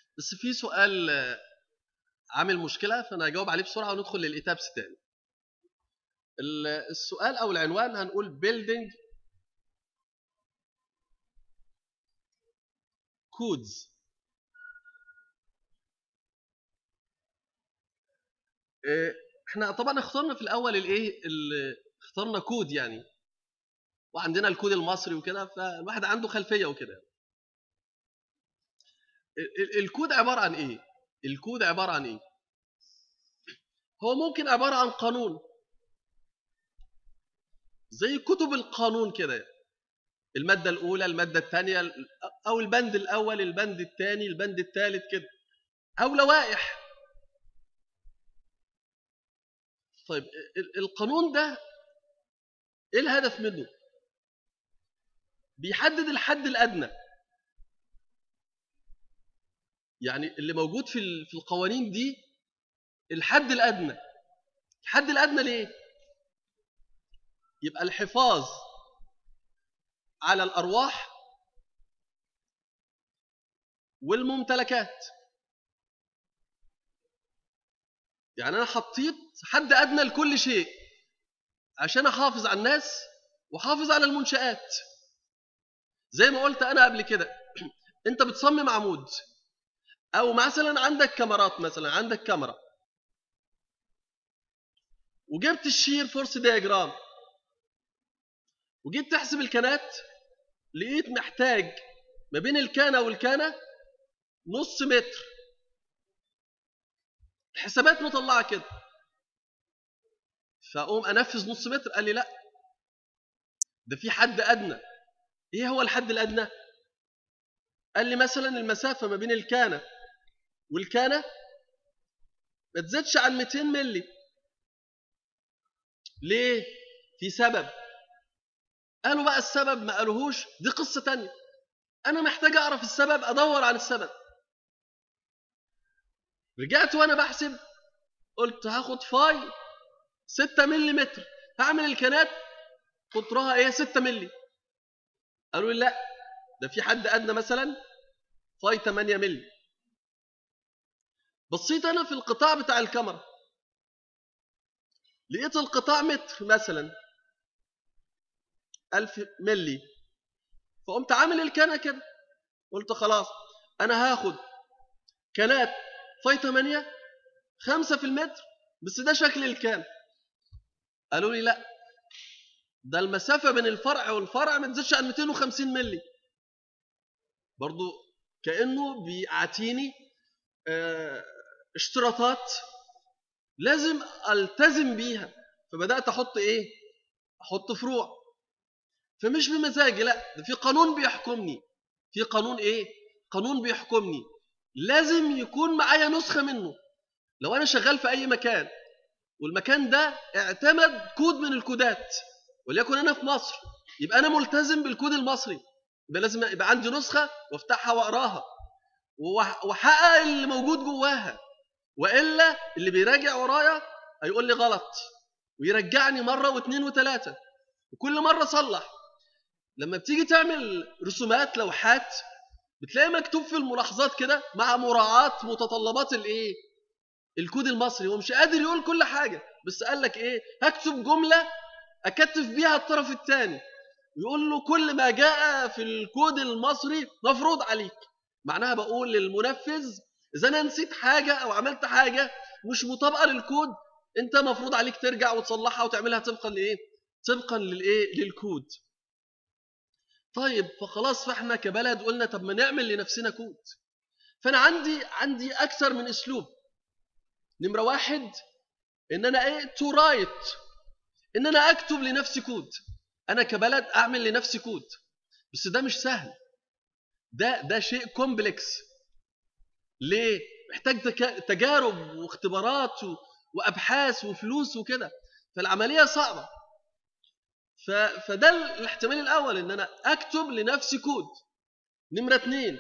بس في سؤال آه، عامل مشكله فانا هجاوب عليه بسرعه وندخل للايتابس تاني ال- السؤال او العنوان هنقول building codes إيه، احنا طبعا اخترنا في الاول الايه ال- اخترنا كود يعني وعندنا الكود المصري وكده فالواحد عنده خلفيه وكده ال- ال- الكود عباره عن ايه الكود عباره عن ايه هو ممكن عباره عن قانون زي كتب القانون كده الماده الاولى الماده الثانيه او البند الاول البند الثاني البند الثالث كده او لوائح طيب ال- القانون ده ايه الهدف منه بيحدد الحد الادنى يعني اللي موجود في ال- في القوانين دي الحد الادنى الحد الادنى ليه يبقى الحفاظ على الارواح والممتلكات يعني انا حطيت حد ادنى لكل شيء عشان احافظ على الناس واحافظ على المنشآت زي ما قلت انا قبل كده انت بتصمم عمود او مثلا عندك كاميرات مثلا عندك كاميرا وجبت الشير فورس دياجرام وجيت تحسب الكانات لقيت محتاج ما بين الكانه والكانه نص متر الحسابات مطلعه كده فاقوم انفذ نص متر قال لي لا ده في حد ادنى ايه هو الحد الادنى قال لي مثلا المسافه ما بين الكانه والكانه ما تزيدش عن 200 مللي ليه في سبب قالوا بقى السبب ما قالوهوش دي قصه تانية انا محتاج اعرف السبب ادور عن السبب رجعت وانا بحسب قلت هاخد فاي 6 ملم هعمل الكنات قطرها ايه 6 ملي قالوا لي لا ده في حد ادنى مثلا فاي 8 ملي بصيت انا في القطاع بتاع الكاميرا لقيت القطاع متر مثلا 1000 ملي فقمت عامل الكنه كده قلت خلاص انا هاخد كنات فاي 8 5 في المتر بس ده شكل الكان قالوا لي لا ده المسافة بين الفرع والفرع ما تزيدش عن 250 ملي برضو كأنه بيعطيني آه، اشتراطات لازم التزم بيها فبدأت أحط إيه؟ أحط فروع فمش بمزاجي لا ده في قانون بيحكمني في قانون إيه؟ قانون بيحكمني لازم يكون معايا نسخة منه لو أنا شغال في أي مكان والمكان ده اعتمد كود من الكودات وليكن انا في مصر يبقى انا ملتزم بالكود المصري يبقى لازم يبقى عندي نسخه وافتحها واقراها وأح- واحقق اللي موجود جواها والا اللي بيراجع ورايا هيقول لي غلط ويرجعني مره واثنين وثلاثه وكل مره اصلح لما بتيجي تعمل رسومات لوحات بتلاقي مكتوب في الملاحظات كده مع مراعاه متطلبات الايه الكود المصري هو مش قادر يقول كل حاجه بس قال لك ايه هكتب جمله اكتف بيها الطرف الثاني ويقول له كل ما جاء في الكود المصري مفروض عليك معناها بقول للمنفذ اذا انا نسيت حاجه او عملت حاجه مش مطابقه للكود انت مفروض عليك ترجع وتصلحها وتعملها طبقا لايه طبقا للايه للكود طيب فخلاص فاحنا كبلد قلنا طب ما نعمل لنفسنا كود فانا عندي عندي اكثر من اسلوب نمره واحد ان انا ايه تو رايت ان انا اكتب لنفسي كود انا كبلد اعمل لنفسي كود بس ده مش سهل ده ده شيء كومبلكس ليه محتاج تكا- تجارب واختبارات و- وابحاث وفلوس وكده فالعمليه صعبه ف... فده الاحتمال الاول ان انا اكتب لنفسي كود نمره اثنين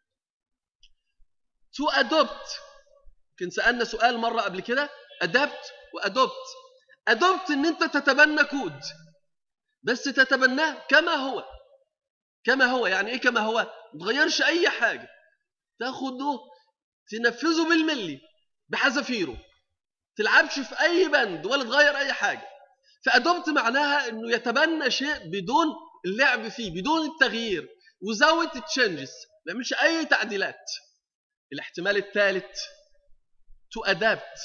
تو ادوبت يمكن سالنا سؤال مره قبل كده ادابت وادوبت ادوبت ان انت تتبنى كود بس تتبناه كما هو كما هو يعني ايه كما هو ما تغيرش اي حاجه تاخده تنفذه بالملي بحذافيره تلعبش في اي بند ولا تغير اي حاجه فادوبت معناها انه يتبنى شيء بدون اللعب فيه بدون التغيير وزاويه تشينجز ما يعملش اي تعديلات الاحتمال الثالث تو ادابت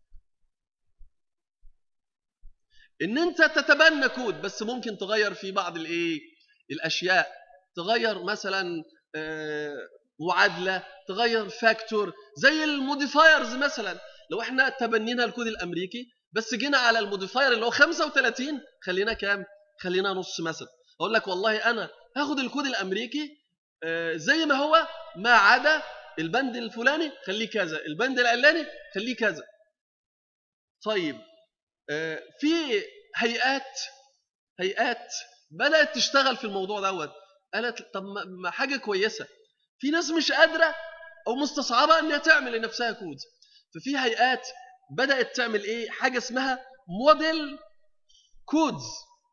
ان انت تتبنى كود بس ممكن تغير فيه بعض الايه الاشياء تغير مثلا آه، معادله تغير فاكتور زي الموديفايرز مثلا لو احنا تبنينا الكود الامريكي بس جينا على الموديفاير اللي هو 35 خلينا كام خلينا نص مثلا اقول لك والله انا هاخد الكود الامريكي آه، زي ما هو ما عدا البند الفلاني خليه كذا البند العلاني خليه كذا طيب آه، في هيئات هيئات بدات تشتغل في الموضوع دوت قالت طب ما حاجه كويسه في ناس مش قادره او مستصعبه انها تعمل لنفسها كود ففي هيئات بدات تعمل ايه حاجه اسمها موديل كودز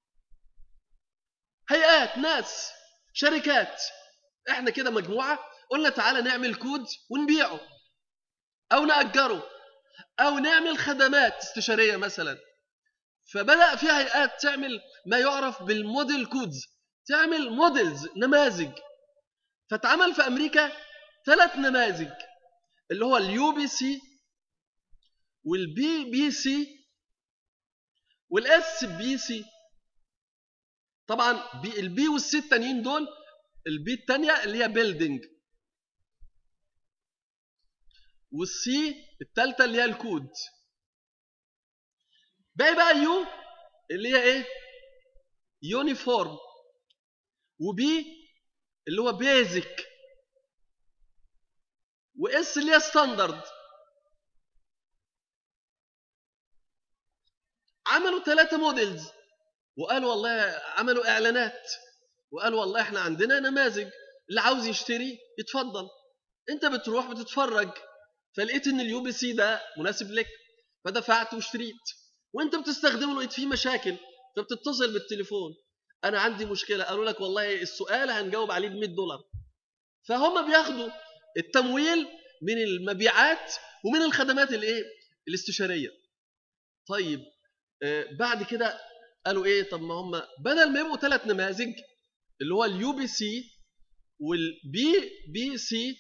هيئات ناس شركات احنا كده مجموعه قلنا تعالى نعمل كود ونبيعه او ناجره او نعمل خدمات استشاريه مثلا فبدا في هيئات تعمل ما يعرف بالموديل كودز تعمل موديلز نماذج فاتعمل في امريكا ثلاث نماذج اللي هو اليو بي سي والبي بي سي والاس بي سي طبعا بي البي والسي التانيين دول البي الثانيه اللي هي بيلدينج والسي الثالثه اللي هي الكود باقي بقى يو اللي هي ايه يونيفورم وبي اللي هو بيزك واس اللي هي ستاندرد عملوا ثلاثة موديلز وقالوا والله عملوا اعلانات وقالوا والله احنا عندنا نماذج اللي عاوز يشتري يتفضل انت بتروح بتتفرج فلقيت ان اليو بي سي ده مناسب لك فدفعت واشتريت وانت بتستخدمه لقيت فيه مشاكل فبتتصل بالتليفون انا عندي مشكله قالوا لك والله السؤال هنجاوب عليه ب 100 دولار فهم بياخدوا التمويل من المبيعات ومن الخدمات الايه الاستشاريه طيب آه بعد كده قالوا ايه طب ما هم بدل ما يبقوا ثلاث نماذج اللي هو اليو بي سي والبي بي سي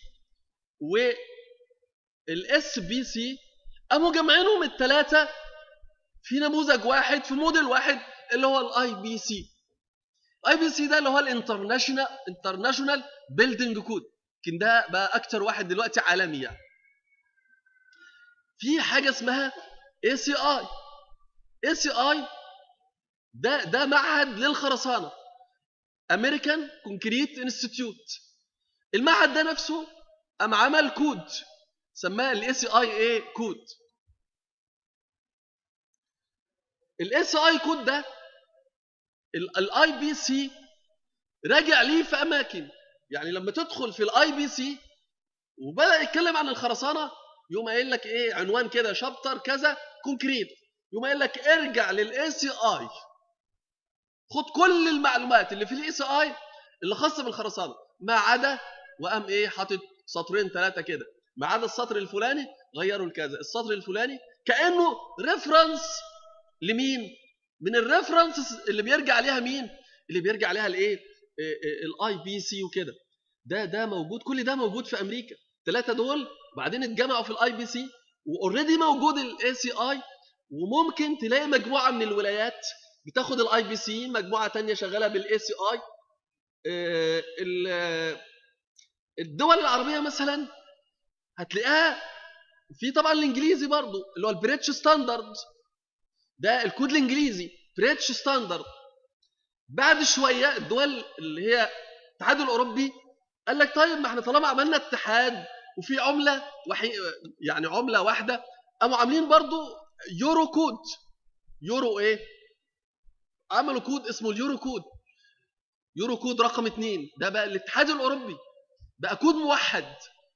والاس بي سي قاموا جمعينهم الثلاثه في نموذج واحد في موديل واحد اللي هو الاي بي سي اي بي سي ده اللي هو الانترناشونال انترناشونال بيلدينج كود يمكن ده بقى اكتر واحد دلوقتي عالمي يعني في حاجه اسمها اي سي اي اي سي اي ده ده معهد للخرسانه امريكان كونكريت انستيتيوت المعهد ده نفسه قام عمل كود سماه الاي سي اي اي كود الاس اي كود ده الاي بي سي راجع ليه في اماكن يعني لما تدخل في الاي بي سي وبدا يتكلم عن الخرسانه يقوم قايل لك ايه عنوان كده شابتر كذا كونكريت يقوم قايل لك ارجع للاي سي اي خد كل المعلومات اللي في الاي سي اي اللي خاصه بالخرسانه ما عدا وقام ايه حاطط سطرين ثلاثه كده ما عدا السطر الفلاني غيروا الكذا السطر الفلاني كانه ريفرنس لمين من الريفرنسز اللي بيرجع عليها مين اللي بيرجع عليها الايه الاي بي سي وكده ده ده موجود كل ده موجود في امريكا الثلاثه دول وبعدين اتجمعوا في الاي بي سي واوريدي موجود الاي سي اي وممكن تلاقي مجموعه من الولايات بتاخد الاي بي سي مجموعه تانية شغاله بالاي سي اي الدول العربيه مثلا هتلاقيها في طبعا الانجليزي برضو اللي هو البريتش ستاندرد ده الكود الانجليزي بريتش ستاندرد بعد شويه الدول اللي هي الاتحاد الاوروبي قال لك طيب ما احنا طالما عملنا اتحاد وفي عمله وحي يعني عمله واحده قاموا عاملين برضو يورو كود يورو ايه عملوا كود اسمه اليورو كود يورو كود رقم اثنين ده بقى الاتحاد الاوروبي بقى كود موحد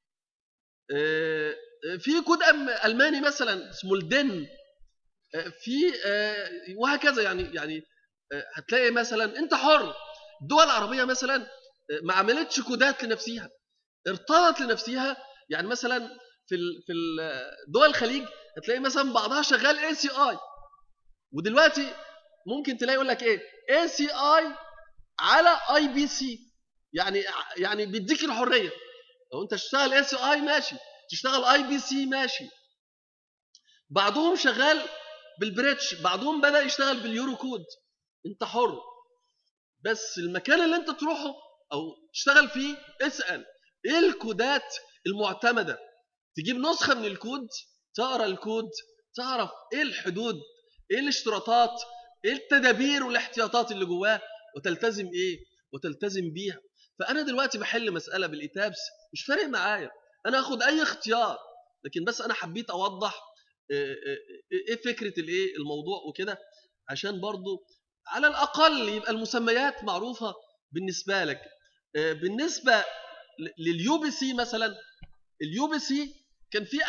في كود الماني مثلا اسمه الدن في وهكذا يعني يعني هتلاقي مثلا انت حر الدول العربيه مثلا ما عملتش كودات لنفسها ارتضت لنفسها يعني مثلا في في دول الخليج هتلاقي مثلا بعضها شغال اي سي اي ودلوقتي ممكن تلاقي يقول لك ايه اي سي اي على اي بي سي يعني يعني بيديك الحريه لو انت تشتغل اي سي اي ماشي تشتغل اي بي سي ماشي بعضهم شغال بالبريتش بعضهم بدا يشتغل باليورو كود انت حر بس المكان اللي انت تروحه او تشتغل فيه اسال ايه الكودات المعتمده تجيب نسخه من الكود تقرا الكود تعرف ايه الحدود ايه الاشتراطات ايه التدابير والاحتياطات اللي جواه وتلتزم ايه وتلتزم بيها فانا دلوقتي بحل مساله بالايتابس مش فارق معايا انا اخد اي اختيار لكن بس انا حبيت اوضح ايه فكره الايه الموضوع وكده عشان برضو على الاقل يبقى المسميات معروفه بالنسبه لك بالنسبه لليو بي سي مثلا اليو بي سي كان في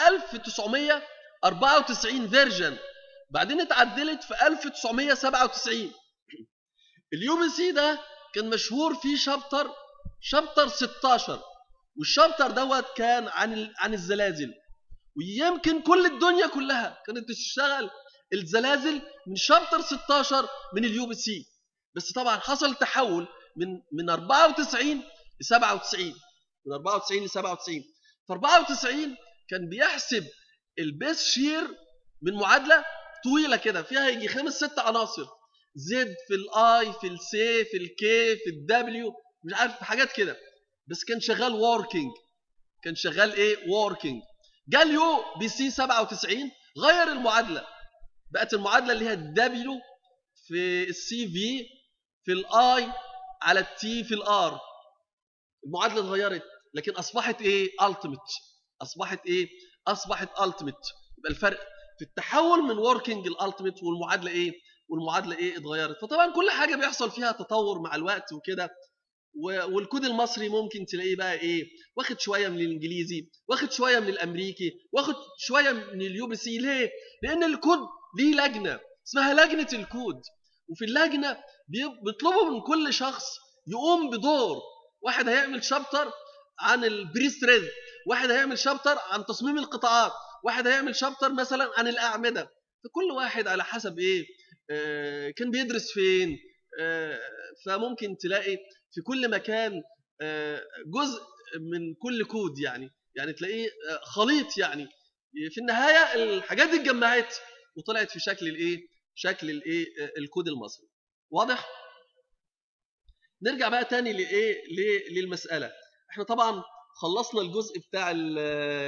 1994 فيرجن بعدين اتعدلت في 1997 اليو بي سي ده كان مشهور فيه شابتر شابتر 16 والشابتر دوت كان عن عن الزلازل ويمكن كل الدنيا كلها كانت تشتغل الزلازل من شابتر 16 من اليو بي سي بس طبعا حصل تحول من من 94 ل 97 من 94 ل 97 في 94 كان بيحسب البيس شير من معادله طويله كده فيها يجي خمس ست عناصر زد في الاي في السي في الكي في الدبليو مش عارف حاجات كده بس كان شغال ووركينج كان شغال ايه ووركينج جه اليو بي سي 97 غير المعادله بقت المعادله اللي هي الدبليو في السي في في الاي على التي في الار المعادله اتغيرت لكن اصبحت ايه التيميت اصبحت ايه اصبحت التيميت يبقى الفرق في التحول من وركينج الالتيميت والمعادله ايه والمعادله ايه اتغيرت فطبعا كل حاجه بيحصل فيها تطور مع الوقت وكده والكود المصري ممكن تلاقيه بقى ايه واخد شويه من الانجليزي واخد شويه من الامريكي واخد شويه من اليو بي سي ليه لان الكود ليه لجنه اسمها لجنه الكود وفي اللجنه بيطلبوا من كل شخص يقوم بدور واحد هيعمل شابتر عن البريست ريز واحد هيعمل شابتر عن تصميم القطاعات واحد هيعمل شابتر مثلا عن الاعمده فكل واحد على حسب ايه آه كان بيدرس فين آه فممكن تلاقي في كل مكان آه جزء من كل كود يعني يعني تلاقيه خليط يعني في النهايه الحاجات دي اتجمعت وطلعت في شكل الايه شكل الايه الكود المصري واضح نرجع بقى تاني لايه للمساله احنا طبعا خلصنا الجزء بتاع ال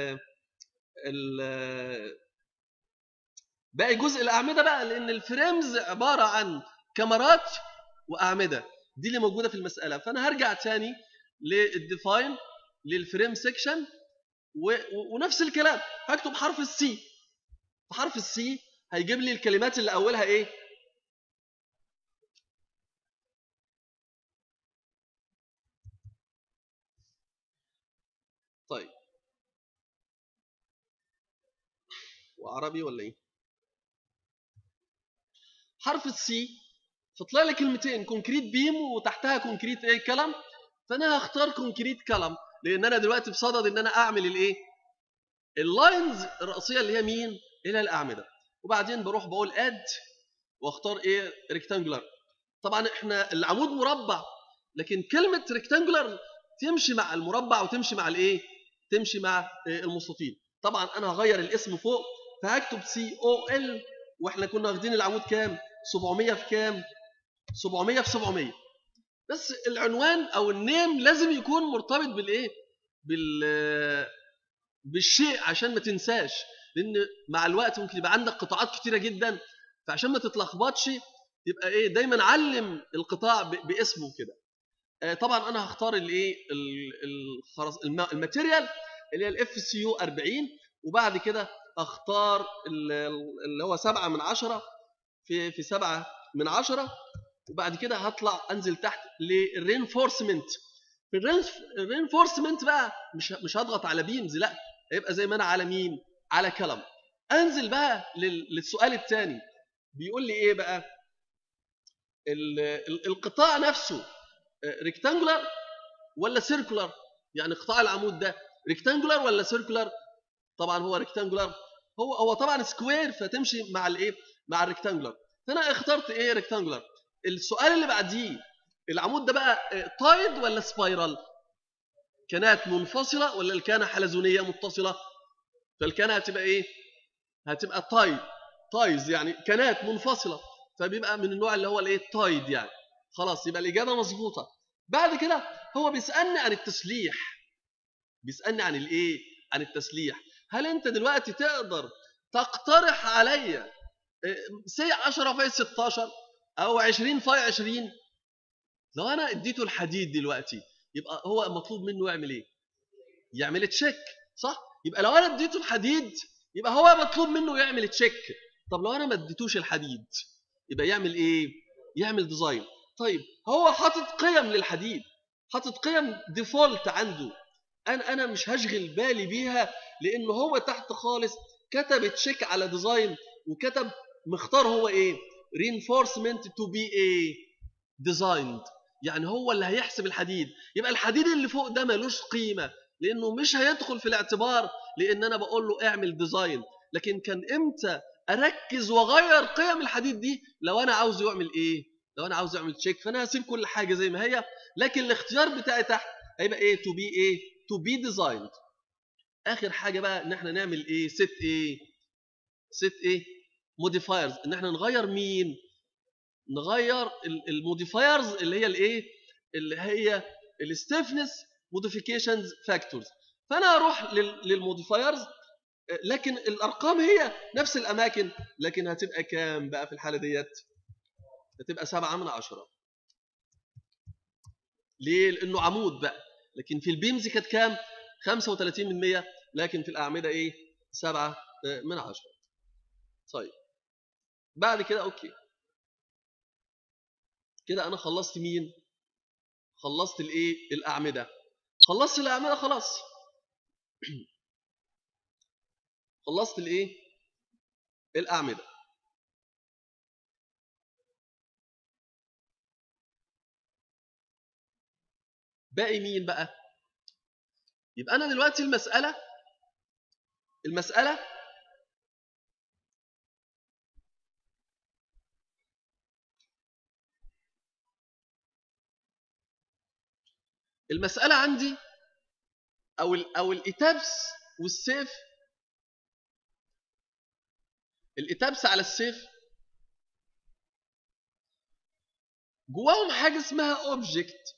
ال باقي جزء الاعمده بقى لان الفريمز عباره عن كاميرات واعمده دي اللي موجوده في المساله فانا هرجع تاني للديفاين للفريم سيكشن ونفس الكلام هكتب حرف السي في حرف السي هيجيب لي الكلمات اللي اولها ايه طيب وعربي ولا ايه حرف السي فطلع لي كلمتين كونكريت بيم وتحتها كونكريت ايه كلام فانا هختار كونكريت كلام لان انا دلوقتي بصدد ان انا اعمل الايه اللاينز الرئيسيه اللي هي مين اللي هي الاعمده وبعدين بروح بقول اد واختار ايه ريكتانجولار طبعا احنا العمود مربع لكن كلمه ريكتانجولار تمشي مع المربع وتمشي مع الايه تمشي مع المستطيل طبعا انا هغير الاسم فوق فهكتب سي او ال واحنا كنا واخدين العمود كام 700 في كام 700 في 700 بس العنوان او النيم لازم يكون مرتبط بالايه بال بالشيء عشان ما تنساش لان مع الوقت ممكن يبقى عندك قطاعات كتيره جدا فعشان ما تتلخبطش يبقى ايه دايما علم القطاع باسمه كده آه طبعا انا هختار الايه الماتيريال اللي هي الاف سي يو 40 وبعد كده اختار اللي هو 7 من 10 في في 7 من 10 وبعد كده هطلع انزل تحت للرينفورسمنت في الرينفورسمنت بقى مش مش هضغط على بيمز لا هيبقى زي ما انا على مين على كلام انزل بقى للسؤال الثاني بيقول لي ايه بقى القطاع نفسه ريكتانجولار ولا سيركولار يعني قطاع العمود ده ريكتانجولار ولا سيركولار طبعا هو ريكتانجولار هو هو طبعا سكوير فتمشي مع الايه مع الريكتانجولار فانا اخترت ايه ريكتانجولار السؤال اللي بعديه العمود ده بقى تايد ولا سبايرال كانت منفصله ولا الكانه حلزونيه متصله فالكانه هتبقى ايه هتبقى تايد تايز يعني كانت منفصله فبيبقى من النوع اللي هو الايه تايد يعني خلاص يبقى الاجابه مظبوطه بعد كده هو بيسالني عن التسليح بيسالني عن الايه عن التسليح هل انت دلوقتي تقدر تقترح عليا سي 10 في 16 او 20 في 20 لو انا اديته الحديد دلوقتي يبقى هو مطلوب منه يعمل ايه يعمل تشيك صح يبقى لو انا اديته الحديد يبقى هو مطلوب منه يعمل تشيك طب لو انا ما اديتوش الحديد يبقى يعمل ايه يعمل ديزاين طيب هو حاطط قيم للحديد حاطط قيم ديفولت عنده انا انا مش هشغل بالي بيها لان هو تحت خالص كتب تشيك على ديزاين وكتب مختار هو ايه reinforcement to be a designed يعني هو اللي هيحسب الحديد يبقى الحديد اللي فوق ده ملوش قيمه لانه مش هيدخل في الاعتبار لان انا بقول له اعمل ديزاين لكن كان امتى اركز واغير قيم الحديد دي لو انا عاوز يعمل ايه لو انا عاوز اعمل تشيك فانا هسيب كل حاجه زي ما هي لكن الاختيار بتاعي تحت هيبقى ايه تو بي ايه تو بي ديزايند اخر حاجه بقى ان احنا نعمل ايه ست ايه ست ايه موديفايرز ان احنا نغير مين نغير الموديفايرز اللي هي الايه اللي هي الستيفنس موديفيكيشنز فاكتورز فانا اروح للموديفايرز لكن الارقام هي نفس الاماكن لكن هتبقى كام بقى في الحاله ديت هتبقى سبعة من عشرة ليه لانه عمود بقى لكن في البيمز كانت كام 35 من 100 لكن في الاعمده ايه 7 من 10 طيب بعد كده اوكي كده انا خلصت مين خلصت الايه الاعمده خلصت الاعمده خلاص خلصت الايه الاعمده باقي مين بقى يبقى انا دلوقتي المساله المساله المساله عندي او ال او الاتابس والسيف الاتابس على السيف جواهم حاجه اسمها اوبجكت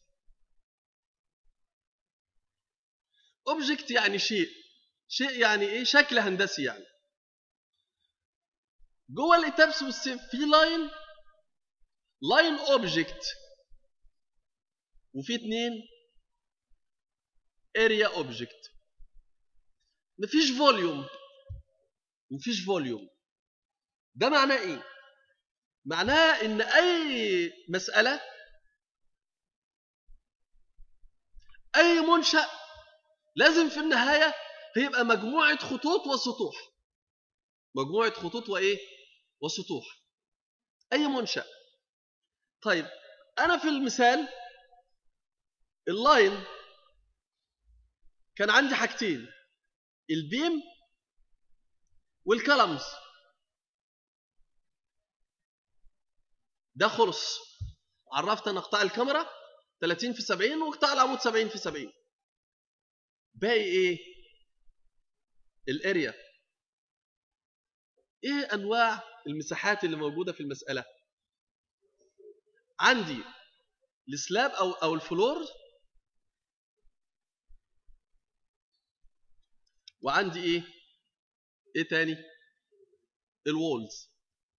اوبجكت يعني شيء شيء يعني ايه شكل هندسي يعني جوه الاتابس والسيف في لاين لاين اوبجكت وفي اتنين اريا اوبجكت مفيش فوليوم مفيش فوليوم ده معناه ايه معناه ان اي مساله اي منشأ لازم في النهايه هيبقى مجموعه خطوط وسطوح مجموعه خطوط وايه وسطوح اي منشأ طيب انا في المثال اللاين كان عندي حاجتين البيم والكلمز ده خلص عرفت انا قطاع الكاميرا 30 في 70 وقطاع العمود 70 في 70 باقي ايه الاريا ايه انواع المساحات اللي موجوده في المساله عندي السلاب او او الفلور وعندي ايه ايه تاني الوولز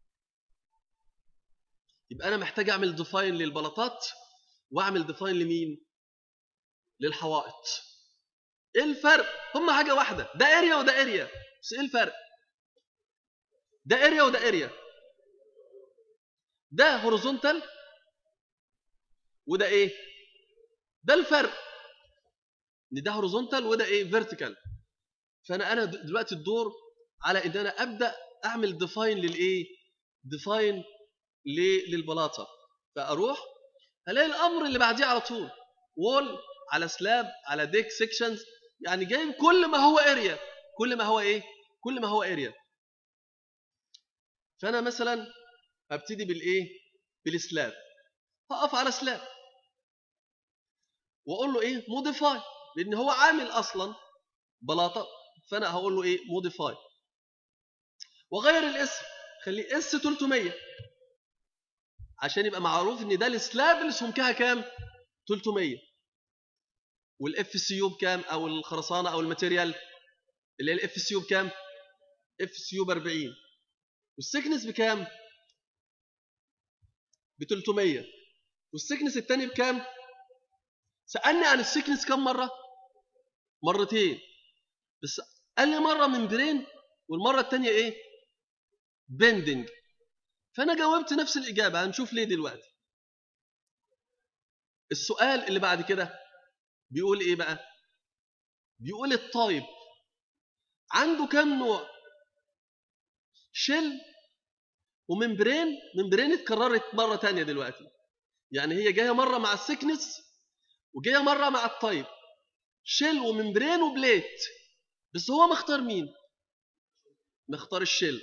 يبقى انا محتاج اعمل ديفاين للبلاطات واعمل ديفاين لمين للحوائط ايه الفرق هم حاجه واحده ده اريا وده اريا بس ايه الفرق ده اريا وده اريا ده هوريزونتال وده ايه ده الفرق ان ده هوريزونتال وده ايه فيرتيكال فانا انا دلوقتي الدور على ان انا ابدا اعمل ديفاين للايه ديفاين للبلاطه فاروح الاقي الامر اللي بعديه على طول وول على سلاب على ديك سيكشنز يعني جايب كل ما هو اريا كل ما هو ايه كل ما هو اريا فانا مثلا ابتدي بالايه بالسلاب هقف على سلاب واقول له ايه موديفاي لان هو عامل اصلا بلاطه فانا هقول له ايه موديفاي واغير الاسم خليه اس 300 عشان يبقى معروف ان ده السلاب اللي سمكها كام 300 والاف سي يو بكام او الخرسانه او الماتيريال اللي هي الاف سي يو بكام اف سي يو ب 40 والسكنس بكام ب 300 والسكنس الثاني بكام سالني عن السكنس كم مره مرتين بس قال لي مره من برين والمره الثانيه ايه بندنج فانا جاوبت نفس الاجابه هنشوف ليه دلوقتي السؤال اللي بعد كده بيقول ايه بقى بيقول الطيب عنده كم نوع شل وممبرين ممبرين اتكررت مره تانية دلوقتي يعني هي جايه مره مع السكنس وجايه مره مع الطيب شل وممبرين وبليت بس هو مختار مين مختار الشل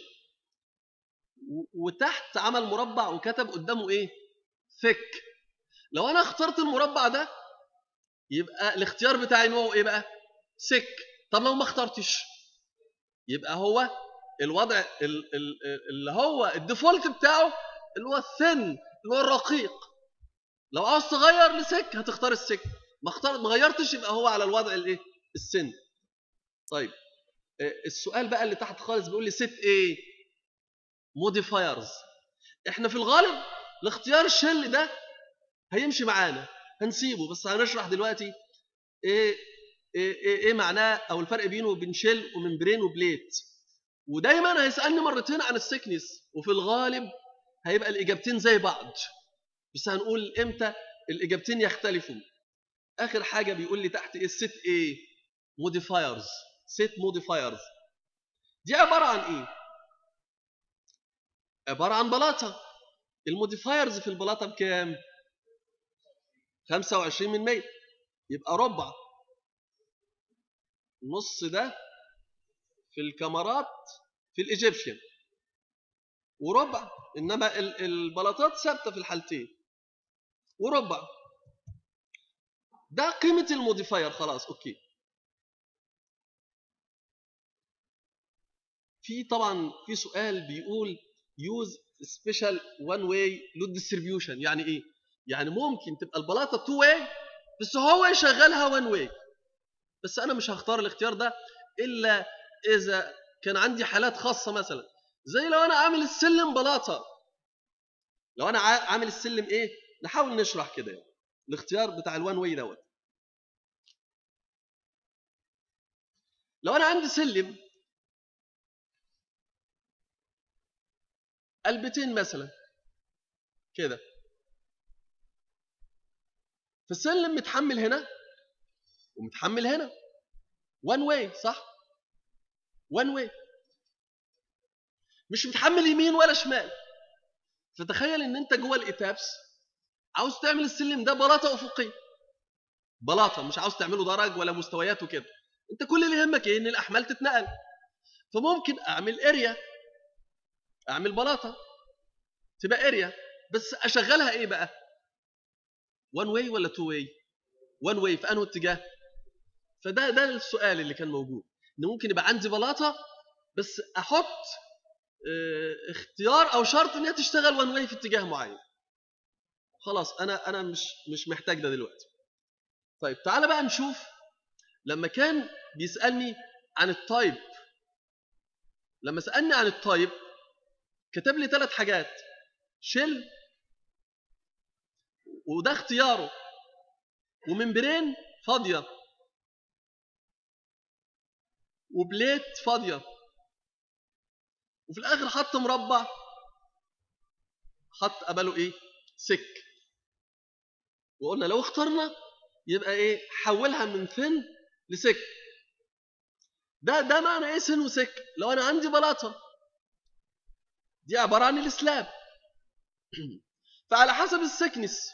وتحت عمل مربع وكتب قدامه ايه ثك لو انا اخترت المربع ده يبقى الاختيار بتاعي نوعه ايه بقى سك طب لو ما اخترتش يبقى هو الوضع اللي هو الديفولت بتاعه اللي هو الثن اللي هو الرقيق لو عاوز تغير لسك هتختار السك ما اختار ما غيرتش يبقى هو على الوضع الايه السن طيب السؤال بقى اللي تحت خالص بيقول لي ست ايه موديفايرز احنا في الغالب الاختيار الشل ده هيمشي معانا هنسيبه بس هنشرح دلوقتي ايه ايه ايه, إيه معناه او الفرق بينه وبين شيل وممبرين وبليت ودايما هيسالني مرتين عن السكنس وفي الغالب هيبقى الاجابتين زي بعض بس هنقول امتى الاجابتين يختلفوا اخر حاجه بيقول لي تحت ايه الست ايه موديفايرز ست موديفايرز دي عباره عن ايه عباره عن بلاطه الموديفايرز في البلاطه بكام 25 من 100 يبقى ربع نص ده في الكاميرات في الايجيبشن وربع انما البلاطات ثابته في الحالتين وربع ده قيمه الموديفاير خلاص اوكي في طبعا في سؤال بيقول يوز سبيشال وان واي لود ديستريبيوشن يعني ايه يعني ممكن تبقى البلاطه تو واي بس هو يشغلها وان واي بس انا مش هختار الاختيار ده الا اذا كان عندي حالات خاصه مثلا زي لو انا عامل السلم بلاطه لو انا عامل السلم ايه نحاول نشرح كده يعني. الاختيار بتاع الوان واي دوت لو انا عندي سلم قلبتين مثلا كده فالسلم متحمل هنا ومتحمل هنا وان واي صح وان واي مش متحمل يمين ولا شمال فتخيل ان انت جوه الاتابس عاوز تعمل السلم ده بلاطه افقيه بلاطه مش عاوز تعمله درج ولا مستويات وكده انت كل اللي يهمك ايه ان الاحمال تتنقل فممكن اعمل اريا اعمل بلاطه تبقى اريا بس اشغلها ايه بقى وان واي ولا تو واي وان واي في انه اتجاه فده ده السؤال اللي كان موجود ان ممكن يبقى عندي بلاطه بس احط اه اختيار او شرط ان هي تشتغل وان واي في اتجاه معين خلاص انا انا مش مش محتاج ده دلوقتي طيب تعالى بقى نشوف لما كان بيسالني عن التايب لما سالني عن التايب كتب لي ثلاث حاجات شيل وده اختياره وممبرين فاضيه وبليت فاضيه وفي الاخر حط مربع حط قبله ايه سك وقلنا لو اخترنا يبقى ايه حولها من ثن لسك ده ده معنى ايه سن وسك لو انا عندي بلاطه دي عباره عن الاسلاب فعلى حسب السكنس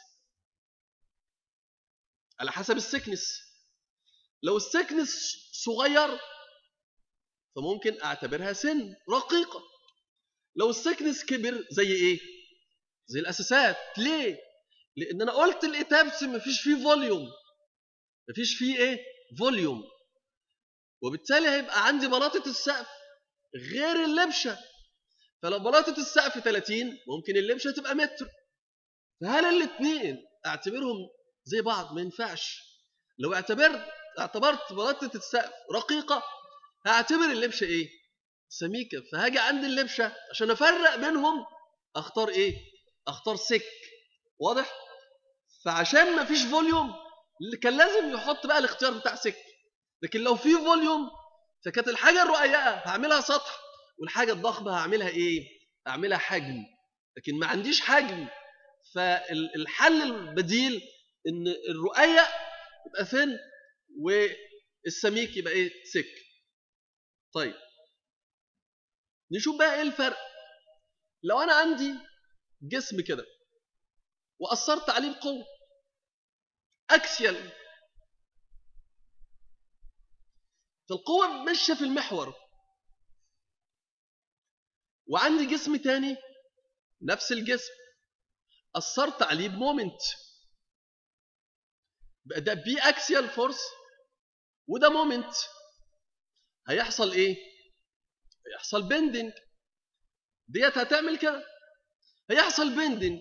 على حسب السكنس لو السكنس صغير فممكن اعتبرها سن رقيقه لو السكنس كبر زي ايه زي الاساسات ليه لان انا قلت الاتابس مفيش فيه فوليوم مفيش فيه ايه فوليوم وبالتالي هيبقى عندي بلاطه السقف غير اللبشه فلو بلاطه السقف 30 ممكن اللبشه تبقى متر فهل الاثنين اعتبرهم زي بعض ما ينفعش لو اعتبرت اعتبرت بلاطه السقف رقيقه هعتبر اللبشه ايه سميكه فهاجي عند اللبشه عشان افرق بينهم اختار ايه اختار سك واضح فعشان ما فيش فوليوم كان لازم يحط بقى الاختيار بتاع سك لكن لو في فوليوم فكانت الحاجه الرقيقه هعملها سطح والحاجه الضخمه هعملها ايه اعملها حجم لكن ما عنديش حجم فالحل البديل ان الرقيق يبقى ثن والسميك يبقى ايه سك طيب نشوف بقى ايه الفرق لو انا عندي جسم كده واثرت عليه بقوه اكسيال فالقوه ماشيه في المحور وعندي جسم تاني نفس الجسم اثرت عليه بمومنت بقى ده بي اكسيال فورس وده مومنت هيحصل ايه هيحصل بندنج ديت هتعمل كده هيحصل بندنج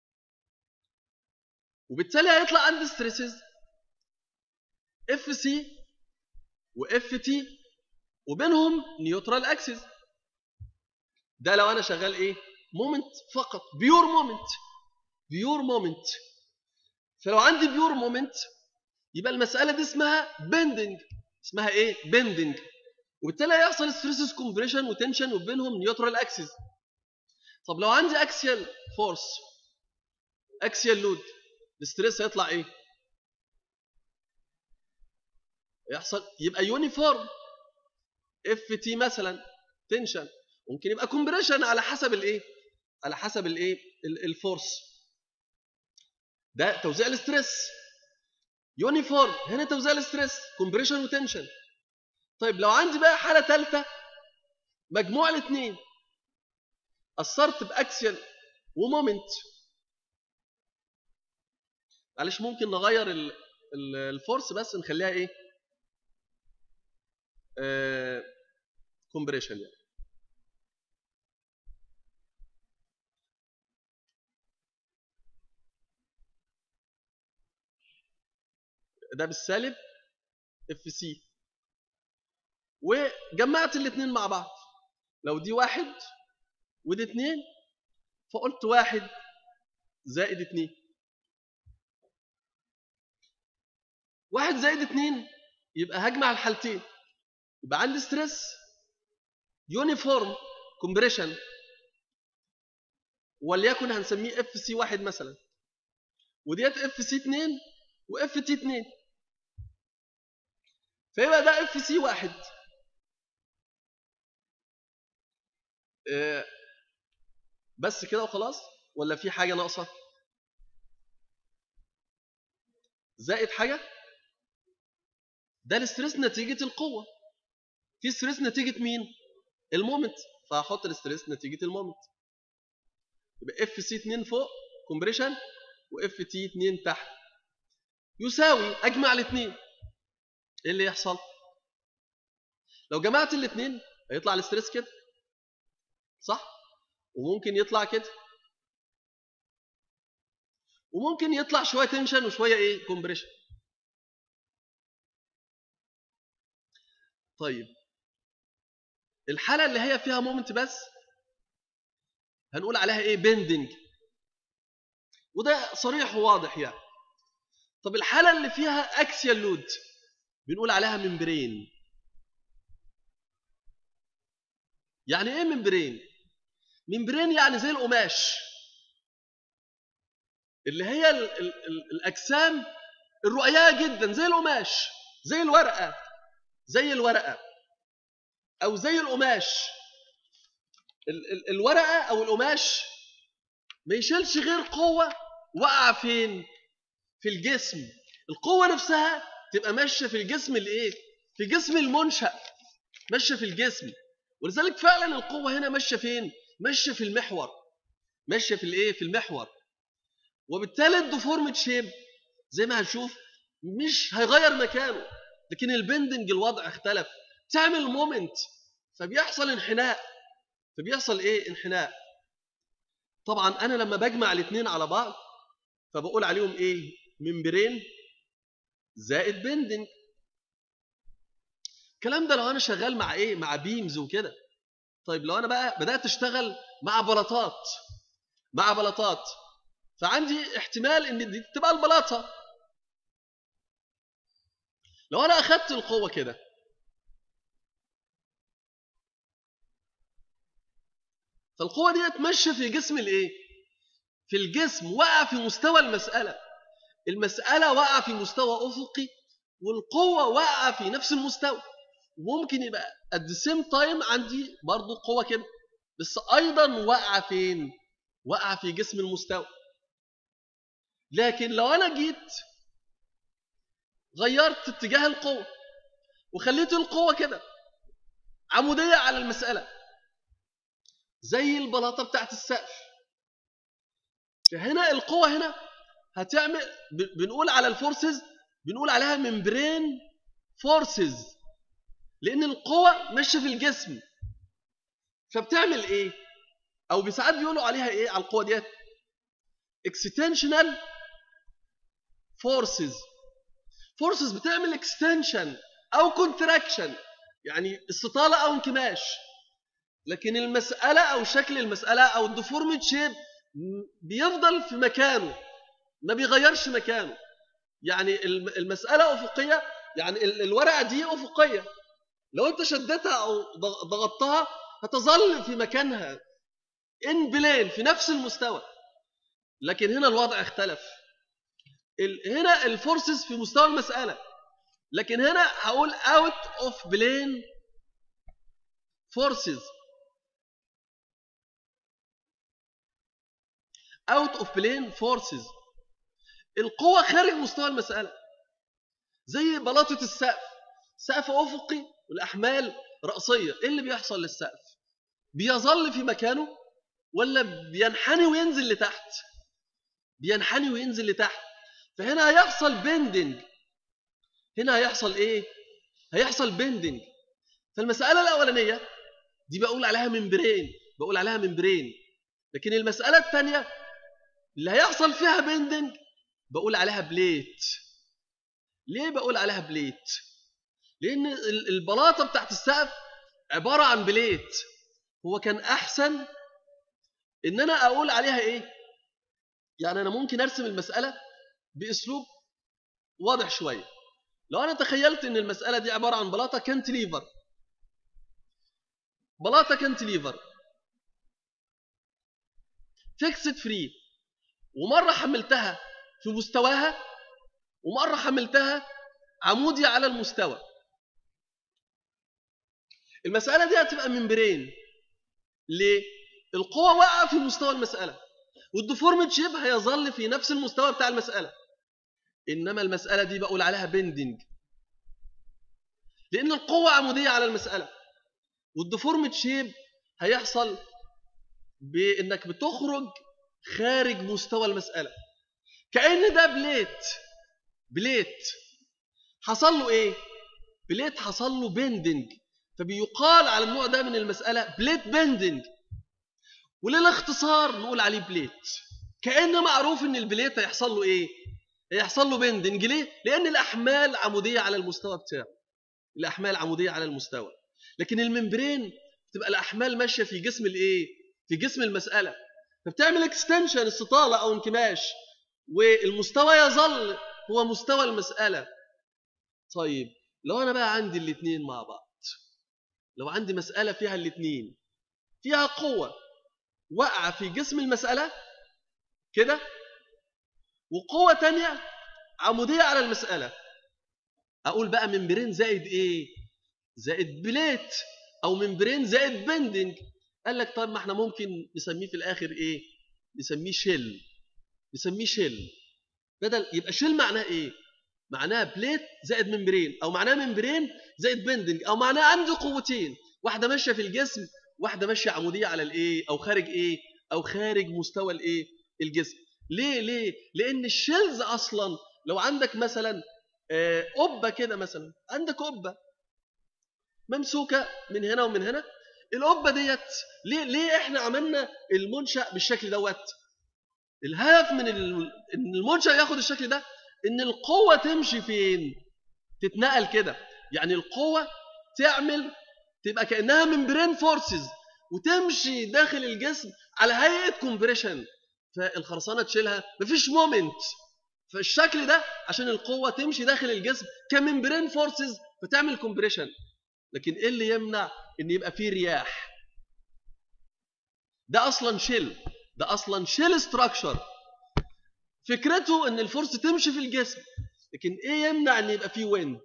وبالتالي هيطلع عندي ستريسز اف سي واف تي وبينهم نيوترال اكسس ده لو انا شغال ايه مومنت فقط بيور مومنت بيور مومنت فلو عندي بيور مومنت يبقى المساله دي اسمها بندنج اسمها ايه بندنج وبالتالي هيحصل ستريسز كومبريشن وتنشن وبينهم نيوترال اكسس طب لو عندي اكسيال فورس اكسيال لود الستريس هيطلع ايه يحصل يبقى يونيفورم اف تي مثلا تنشن ممكن يبقى كومبريشن على حسب الايه على حسب الايه الفورس ده توزيع الاستريس يونيفورم هنا توزيع الاستريس كومبريشن وتنشن طيب لو عندي بقى حاله ثالثه مجموع الاثنين اثرت باكسيال ومومنت معلش ممكن نغير الفورس بس نخليها ايه آه كومبريشن يعني ده بالسالب اف سي وجمعت الاثنين مع بعض لو دي واحد ودي اثنين فقلت واحد زائد اثنين واحد زائد اثنين يبقى هجمع الحالتين يبقى عندي ستريس يونيفورم كومبريشن وليكن هنسميه اف سي واحد مثلا وديت اف سي 2 واف تي 2 فيبقى ده اف سي واحد إيه بس كده وخلاص ولا في حاجه ناقصه زائد حاجه ده الستريس نتيجه القوه في ستريس نتيجه مين المومنت فهحط الستريس نتيجه المومنت يبقى اف سي 2 فوق كومبريشن واف تي 2 تحت يساوي اجمع الاثنين ايه اللي يحصل لو جمعت الاثنين هيطلع الاستريس كده صح وممكن يطلع كده وممكن يطلع شويه تنشن وشويه ايه كومبريشن طيب الحاله اللي هي فيها مومنت بس هنقول عليها ايه بيندنج وده صريح وواضح يعني طب الحاله اللي فيها اكسيال لود بنقول عليها ممبرين يعني ايه ممبرين ممبرين يعني زي القماش اللي هي ال ال ال الاجسام الرقيقه جدا زي القماش زي الورقه زي الورقه او زي القماش ال ال الورقه او القماش ما يشيلش غير قوه وقع فين في الجسم القوه نفسها تبقى ماشيه في الجسم الايه في جسم المنشا ماشيه في الجسم ولذلك فعلا القوه هنا ماشيه فين ماشيه في المحور ماشيه في الايه في المحور وبالتالي الديفورمد شيب زي ما هنشوف مش هيغير مكانه لكن البندنج الوضع اختلف تعمل مومنت فبيحصل انحناء فبيحصل ايه انحناء طبعا انا لما بجمع الاثنين على بعض فبقول عليهم ايه ممبرين زائد بندنج الكلام ده لو انا شغال مع ايه مع بيمز وكده طيب لو انا بقى بدات اشتغل مع بلاطات مع بلاطات فعندي احتمال ان دي تبقى البلاطه لو انا اخدت القوه كده فالقوه دي تمشي في جسم الايه في الجسم وقع في مستوى المساله المساله وقع في مستوى افقي والقوه وقع في نفس المستوى وممكن يبقى at the same time عندي برضو قوه كده بس ايضا وقع فين وقع في جسم المستوى لكن لو انا جيت غيرت اتجاه القوه وخليت القوه كده عموديه على المساله زي البلاطه بتاعت السقف فهنا القوه هنا هتعمل بنقول على الفورسز بنقول عليها ممبرين فورسز لان القوه ماشيه في الجسم فبتعمل ايه او بساعات بيقولوا عليها ايه على القوه ديت اكستنشنال فورسز فورسز بتعمل اكستنشن او كونتراكشن يعني استطاله او انكماش لكن المساله او شكل المساله او الديفورمد شيب بيفضل في مكانه ما بيغيرش مكانه يعني المساله افقيه يعني الورقه دي افقيه لو انت شدتها او ضغطتها هتظل في مكانها ان بلين في نفس المستوى لكن هنا الوضع اختلف هنا الفورسز في مستوى المسألة لكن هنا هقول out of plane forces out of plane forces القوة خارج مستوى المسألة زي بلاطة السقف سقف أفقي والأحمال رأسية إيه اللي بيحصل للسقف بيظل في مكانه ولا بينحني وينزل لتحت بينحني وينزل لتحت فهنا هيحصل بندنج هنا هيحصل ايه هيحصل بندنج فالمسألة الأولانية دي بقول عليها ممبرين بقول عليها ممبرين لكن المسألة الثانية اللي هيحصل فيها بندنج بقول عليها بليت ليه بقول عليها بليت لأن البلاطة بتاعت السقف عبارة عن بليت هو كان أحسن إن أنا أقول عليها إيه يعني أنا ممكن أرسم المسألة باسلوب واضح شويه لو انا تخيلت ان المساله دي عباره عن بلاطه كانتليفر بلاطه كانتليفر فيكسد فري ومره حملتها في مستواها ومره حملتها عمودي على المستوى المساله دي هتبقى ممبرين ليه القوه واقعه في مستوى المساله والديفورمد شيب هيظل في نفس المستوى بتاع المساله إنما المسألة دي بقول عليها بندنج لأن القوة عمودية على المسألة والديفورمد شيب هيحصل بإنك بتخرج خارج مستوى المسألة كأن ده بليت بليت حصل له إيه؟ بليت حصل له بندنج فبيقال على النوع ده من المسألة بليت بندنج وللاختصار نقول عليه بليت كأن معروف إن البليت هيحصل له إيه؟ يحصل له بندنج ليه؟ لأن الأحمال عمودية على المستوى بتاعه الأحمال عمودية على المستوى لكن الممبرين بتبقى الأحمال ماشية في جسم الإيه؟ في جسم المسألة فبتعمل اكستنشن استطالة أو انكماش والمستوى يظل هو مستوى المسألة طيب لو أنا بقى عندي الاثنين مع بعض لو عندي مسألة فيها الاثنين فيها قوة واقعة في جسم المسألة كده وقوة تانية عمودية على المسألة أقول بقى ممبرين زائد إيه زائد بليت أو ممبرين زائد بندنج قال لك طيب ما احنا ممكن نسميه في الآخر إيه نسميه شيل نسميه شيل بدل يبقى شيل معناه إيه معناه بليت زائد ممبرين أو معناه ممبرين زائد بندنج او معناه عندي قوتين واحده ماشيه في الجسم واحده ماشيه عموديه على الايه او خارج ايه او خارج مستوى الايه الجسم ليه ليه لان الشيلز اصلا لو عندك مثلا آه، قبه كده مثلا عندك قبه ممسوكه من هنا ومن هنا القبه ديت ليه ليه احنا عملنا المنشا بالشكل دوت الهدف من ال- ان المنشا ياخد الشكل ده ان القوه تمشي فين تتنقل كده يعني القوه تعمل تبقى كانها ممبرين فورسز وتمشي داخل الجسم على هيئه كومبريشن فالخرسانه تشيلها مفيش مومنت فالشكل ده عشان القوه تمشي داخل الجسم كممبرين فورسز فتعمل كومبريشن لكن ايه اللي يمنع ان يبقى فيه رياح ده اصلا شيل ده اصلا شيل ستراكشر فكرته ان الفرصه تمشي في الجسم لكن ايه يمنع ان يبقى فيه ويند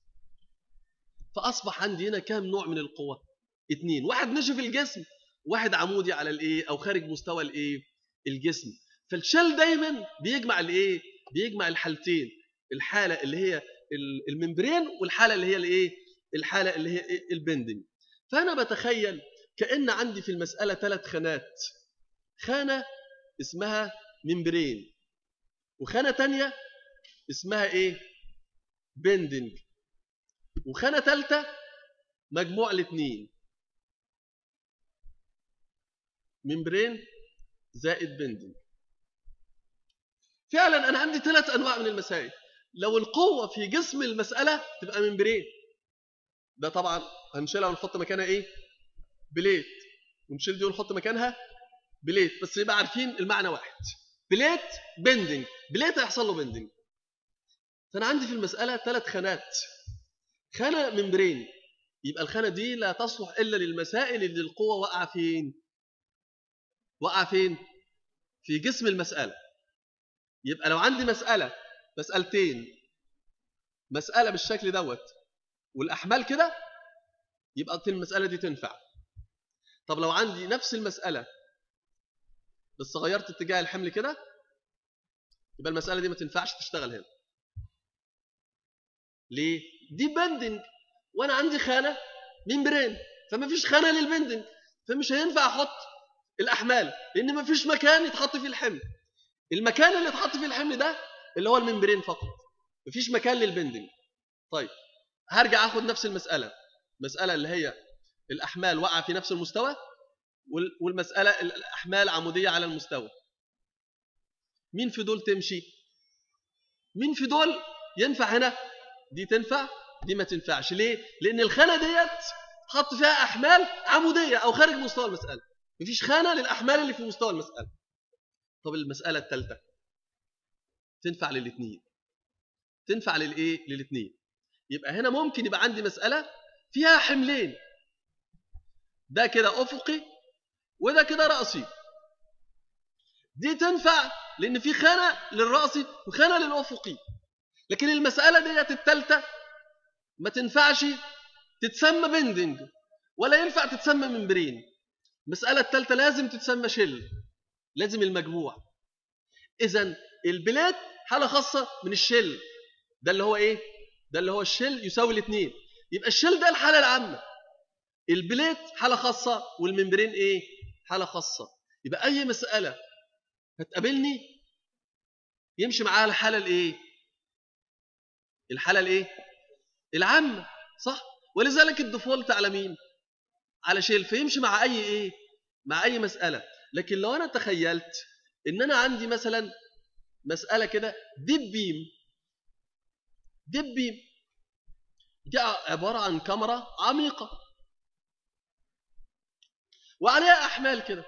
فاصبح عندي هنا كام نوع من القوه اتنين واحد ماشي في الجسم واحد عمودي على الايه او خارج مستوى الايه الجسم فالشل دايما بيجمع الايه بيجمع الحالتين الحاله اللي هي ال- الممبرين والحاله اللي هي الايه الحاله اللي هي إيه؟ البندنج فانا بتخيل كان عندي في المساله ثلاث خانات خانه اسمها ممبرين وخانه تانية اسمها ايه بندنج وخانه ثالثه مجموع الاثنين ممبرين زائد بندنج فعلا انا عندي ثلاث انواع من المسائل لو القوه في جسم المساله تبقى ممبرين ده طبعا هنشيلها ونحط مكانها ايه بليت ونشيل دي ونحط مكانها بليت بس يبقى عارفين المعنى واحد بليت بندنج بليت هيحصل له بندنج فانا عندي في المساله ثلاث خانات خانه ممبرين يبقى الخانه دي لا تصلح الا للمسائل اللي القوه واقعه فين واقعه فين في جسم المساله يبقى لو عندي مساله مسالتين مساله بالشكل دوت والاحمال كده يبقى المساله دي تنفع طب لو عندي نفس المساله بس غيرت اتجاه الحمل كده يبقى المساله دي ما تنفعش تشتغل هنا ليه دي بندنج وانا عندي خانه ممبرين فما فيش خانه للبندنج فمش هينفع احط الاحمال لان ما فيش مكان يتحط فيه الحمل المكان اللي يتحط فيه الحمل ده اللي هو الممبرين فقط ما فيش مكان للبندنج طيب هرجع اخد نفس المساله المساله اللي هي الاحمال واقعه في نفس المستوى وال- والمساله الاحمال عموديه على المستوى مين في دول تمشي مين في دول ينفع هنا دي تنفع دي ما تنفعش ليه لان الخانه ديت حط فيها احمال عموديه او خارج مستوى المساله مفيش خانه للاحمال اللي في مستوى المساله طب المساله الثالثه تنفع للاثنين تنفع للايه للاثنين يبقى هنا ممكن يبقى عندي مساله فيها حملين ده كده افقي وده كده راسي دي تنفع لان في خانه للراسي وخانه للافقي لكن المساله ديت الثالثه ما تنفعش تتسمى بندنج ولا ينفع تتسمى ممبرين المساله الثالثه لازم تتسمى شل لازم المجموع اذا البلاد حاله خاصه من الشل ده اللي هو ايه ده اللي هو الشل يساوي الاثنين يبقى الشل ده الحاله العامه البليت حاله خاصه والممبرين ايه حاله خاصه يبقى اي مساله هتقابلني يمشي معاها الحاله الايه الحاله الايه العامه صح ولذلك الديفولت على مين على شيل فيمشي مع اي ايه مع اي مساله لكن لو انا تخيلت ان انا عندي مثلا مساله كده ديب بيم ديب بيم دي عباره عن كاميرا عميقه وعليها احمال كده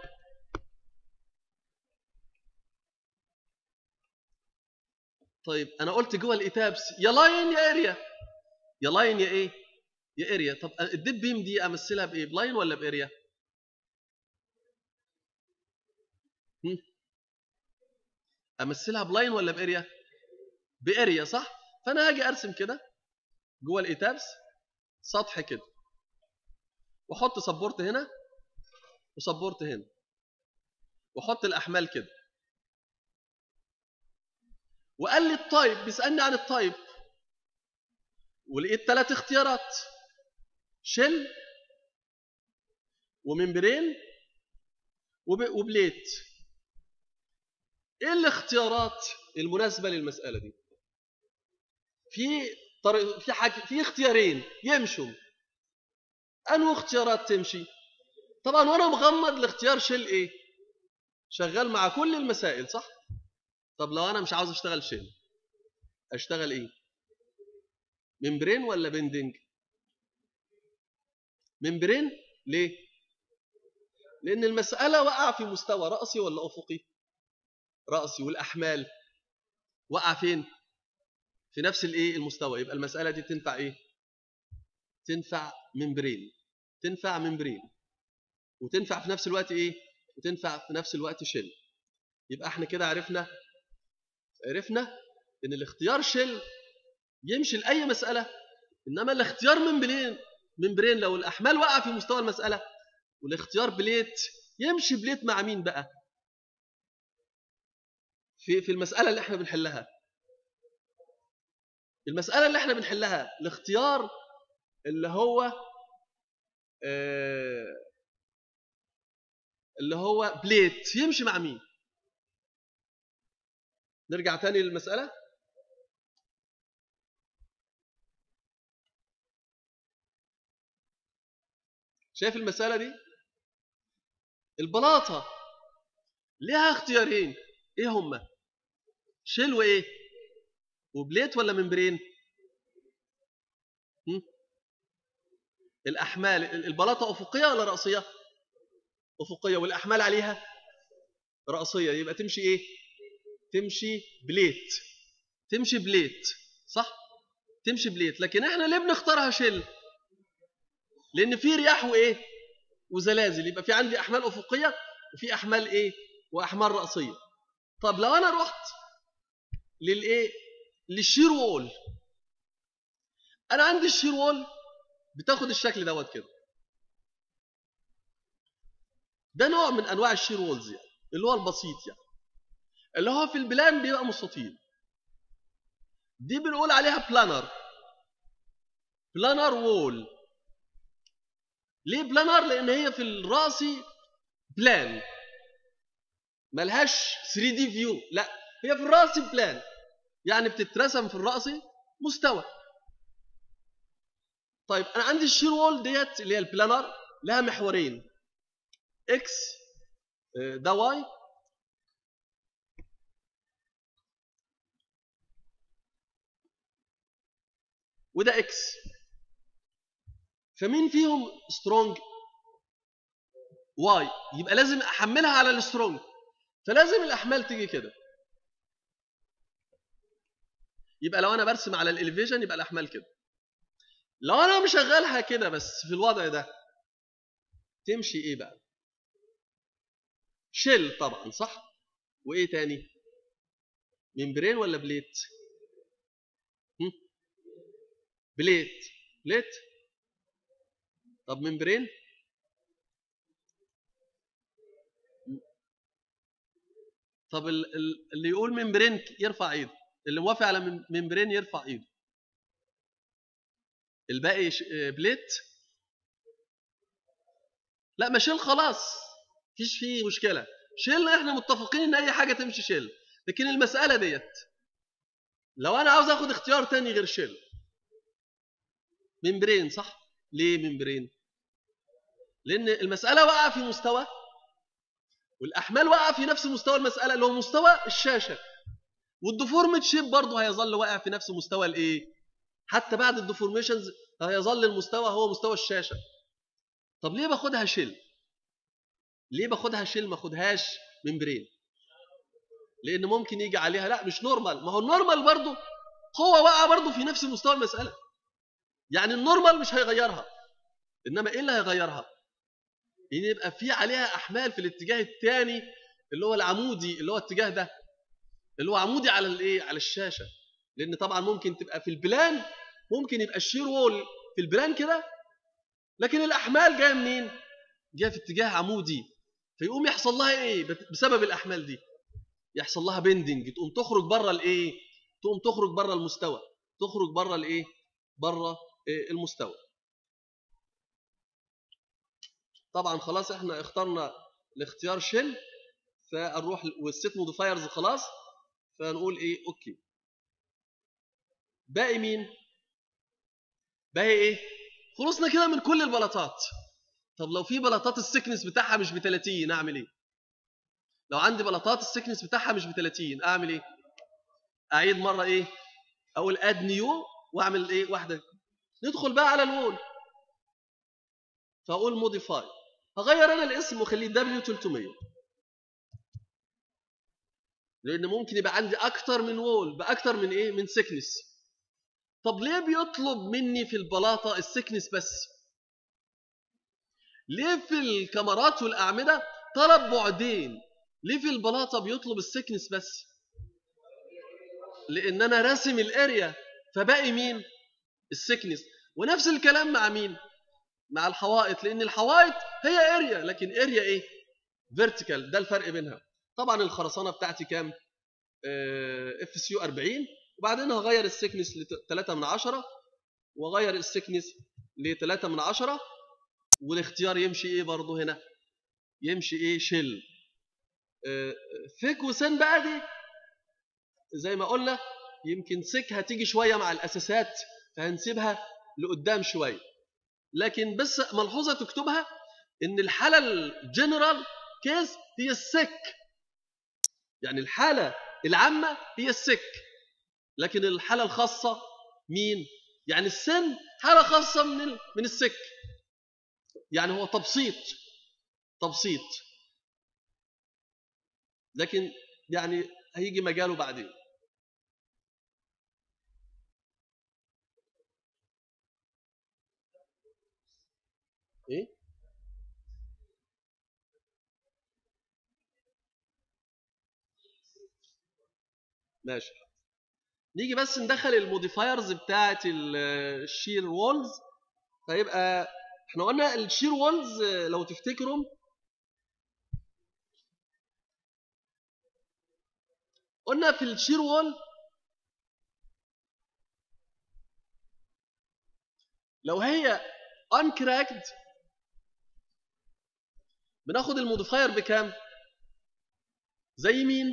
طيب انا قلت جوه الايتابس يا لاين يا اريا يا لاين يا ايه يا اريا طب الديب بيم دي امثلها بايه بلاين ولا باريا هم؟ امثلها بلاين ولا باريا باريا صح فانا هاجي ارسم كده جوه الايتابس سطح كده واحط سبورت هنا وسبورت هنا واحط الاحمال كده وقال لي التايب بيسالني عن التايب ولقيت ثلاث اختيارات شل وممبرين وبليت ايه الاختيارات المناسبه للمساله دي في طريق في حاجة في اختيارين يمشوا انه اختيارات تمشي طبعا وانا مغمض الاختيار شيل ايه شغال مع كل المسائل صح طب لو انا مش عاوز اشتغل شيل اشتغل ايه ممبرين ولا بندنج ممبرين ليه لان المساله وقع في مستوى راسي ولا افقي راسي والاحمال وقع فين في نفس الايه المستوى يبقى المساله دي تنفع ايه تنفع ممبرين تنفع ممبرين وتنفع في نفس الوقت ايه وتنفع في نفس الوقت شل يبقى احنا كده عرفنا عرفنا ان الاختيار شل يمشي لاي مساله انما الاختيار ممبرين ممبرين لو الاحمال وقع في مستوى المساله والاختيار بليت يمشي بليت مع مين بقى في في المساله اللي احنا بنحلها المساله اللي احنا بنحلها الاختيار اللي هو آه اللي هو بليت يمشي مع مين نرجع تاني للمساله شايف المساله دي البلاطه ليها اختيارين ايه هما شيل وايه وبليت ولا ممبرين الاحمال البلاطه افقيه ولا راسيه افقيه والاحمال عليها راسيه يبقى تمشي ايه تمشي بليت تمشي بليت صح تمشي بليت لكن احنا ليه بنختارها شيل لان في رياح وايه وزلازل يبقى في عندي احمال افقيه وفي احمال ايه واحمال راسيه طب لو انا رحت للايه للشير وول انا عندي الشير وول بتاخد الشكل دوت كده ده نوع من انواع الشير وولز يعني اللي هو البسيط يعني اللي هو في البلان بيبقى مستطيل دي بنقول عليها بلانر بلانر وول ليه بلانر لان هي في الراسي بلان ملهاش 3 دي فيو لا هي في الراسي بلان يعني بتترسم في الراسي مستوى طيب انا عندي الشير وول ديت اللي هي البلانر لها محورين اكس ده واي وده اكس فمين فيهم سترونج واي يبقى لازم احملها على السترونج فلازم الاحمال تيجي كده يبقى لو انا برسم على الاليفيشن يبقى الاحمال كده لو انا مشغلها كده بس في الوضع ده تمشي ايه بقى شيل طبعا صح وايه تاني ممبرين ولا بليت هم؟ بليت بليت طب ممبرين طب اللي يقول ممبرين يرفع ايده اللي موافق على ممبرين يرفع ايده الباقي بليت لا ما شيل خلاص مفيش فيه مشكله شيل احنا متفقين ان اي حاجه تمشي شيل لكن المساله ديت لو انا عاوز اخد اختيار تاني غير شيل ممبرين صح ليه ممبرين لان المساله واقعه في مستوى والاحمال واقعه في نفس مستوى المساله اللي هو مستوى الشاشه والديفورمد شيب برضه هيظل واقع في نفس مستوى الايه حتى بعد الديفورميشنز هيظل المستوى هو مستوى الشاشه طب ليه باخدها شيل ليه باخدها شيل ما اخدهاش ممبرين لان ممكن يجي عليها لا مش نورمال ما هو النورمال برضه قوه واقعه برضه في نفس مستوى المساله يعني النورمال مش هيغيرها انما ايه اللي هيغيرها ان يبقى في عليها احمال في الاتجاه الثاني اللي هو العمودي اللي هو الاتجاه ده اللي هو عمودي على الايه على الشاشه لان طبعا ممكن تبقى في البلان ممكن يبقى الشير وول في البلان كده لكن الاحمال جايه منين جايه في اتجاه عمودي فيقوم يحصل لها ايه بسبب الاحمال دي يحصل لها بندنج تقوم تخرج بره الايه تقوم تخرج بره المستوى تخرج بره الايه بره المستوى طبعا خلاص احنا اخترنا الاختيار شيل فنروح والست موديفايرز خلاص فنقول ايه اوكي باقي مين باقي ايه خلصنا كده من كل البلاطات طب لو في بلاطات السكنس بتاعها مش ب 30 اعمل ايه لو عندي بلاطات السكنس بتاعها مش ب 30 اعمل ايه اعيد مره ايه اقول اد نيو واعمل ايه واحده ندخل بقى على الوول فاقول موديفاي هغير انا الاسم واخليه دبليو 300 لان ممكن يبقى عندي اكتر من وول باكتر من ايه من سكنس طب ليه بيطلب مني في البلاطه السكنس بس ليه في الكاميرات والاعمده طلب بعدين ليه في البلاطه بيطلب السكنس بس لان انا راسم الاريا فباقي مين السكنس ونفس الكلام مع مين مع الحوائط لان الحوائط هي اريا لكن اريا ايه فيرتيكال ده الفرق بينها طبعا الخرسانه بتاعتي كام اف سي يو 40 وبعدين هغير السكنس ل 3 من 10 واغير السكنس ل 3 من 10 والاختيار يمشي ايه برضه هنا يمشي ايه شيل ثيك وسن بقى دي زي ما قلنا يمكن سك هتيجي شويه مع الاساسات فهنسيبها لقدام شويه لكن بس ملحوظه تكتبها ان الحاله الجنرال كيس هي السك يعني الحاله العامه هي السك لكن الحاله الخاصه مين يعني السن حاله خاصه من من السك يعني هو تبسيط تبسيط لكن يعني هيجي مجاله بعدين ايه ماشي نيجي بس ندخل الموديفايرز بتاعه الشير وولز فيبقى احنا قلنا الشير وولز لو تفتكروا قلنا في الشير وول لو هي انكراكد بناخد الموديفاير بكام زي مين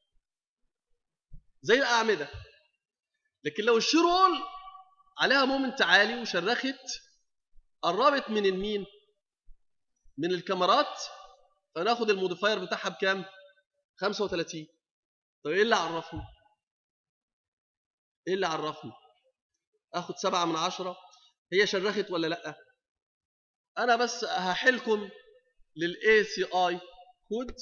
زي الاعمده لكن لو الشير وول عليها مومنت عالي وشرخت قربت من المين من الكاميرات فناخد الموديفاير بتاعها بكام 35 طب ايه اللي عرفني ايه اللي عرفني اخد سبعة من عشرة هي شرخت ولا لا انا بس هحلكم للاي سي اي كود